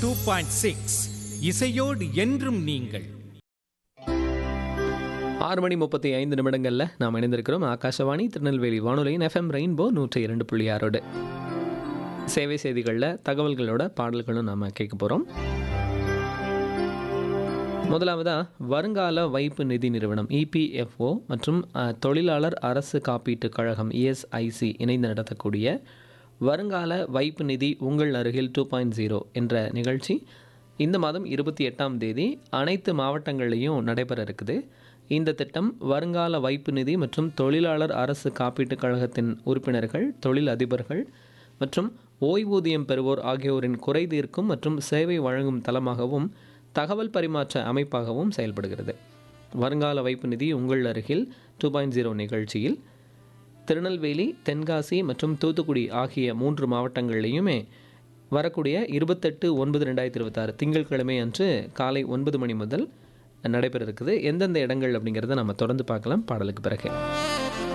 two point six இசையோடு என்றும் நீங்கள் ஆறு மணி முப்பத்தி ஐந்து நிமிடங்களில் நாம் இணைந்திருக்கிறோம் ஆகாஷவாணி திருநெல்வேலி வானொலியின் எஃப்எம் ரெயின்போ நூற்றி இரண்டு புள்ளி ஆறோடு சேவை செய்திகளில் தகவல்களோட பாடல்களும் நாம் கேட்க போகிறோம் முதலாவதாக வருங்கால வைப்பு நிதி நிறுவனம் இபிஎஃப்ஓ மற்றும் அஹ், தொழிலாளர் அரசு காப்பீட்டுக் கழகம் இஎஸ்ஐசி இணைந்து நடத்தக்கூடிய வருங்கால வைப்பு நிதி உங்கள் அருகில் டூ பாயிண்ட் ஜீரோ என்ற நிகழ்ச்சி இந்த மாதம் இருபத்தி எட்டாம் தேதி அனைத்து மாவட்டங்கள்லையும் நடைபெற இருக்குது இந்த திட்டம் வருங்கால வைப்பு நிதி மற்றும் தொழிலாளர் அரசு காப்பீட்டுக் கழகத்தின் உறுப்பினர்கள் தொழில் அதிபர்கள் மற்றும் ஓய்வூதியம் பெறுவோர் ஆகியோரின் குறை தீர்க்கும் மற்றும் சேவை வழங்கும் தளமாகவும் தகவல் பரிமாற்ற அமைப்பாகவும் செயல்படுகிறது வருங்கால வைப்பு நிதி உங்கள் அருகில் டூ பாயிண்ட் ஜீரோ நிகழ்ச்சியில் திருநெல்வேலி தென்காசி மற்றும் தூத்துக்குடி ஆகிய மூன்று மாவட்டங்கள்லையுமே வரக்கூடிய இருபத்தெட்டு ஒன்பது ரெண்டாயிரத்தி இருபத்தாறு திங்கட்கிழமை அன்று காலை ஒன்பது மணி முதல் நடைபெற இருக்குது எந்தெந்த இடங்கள் அப்படிங்கிறத நம்ம தொடர்ந்து பார்க்கலாம் பாடலுக்கு பிறகு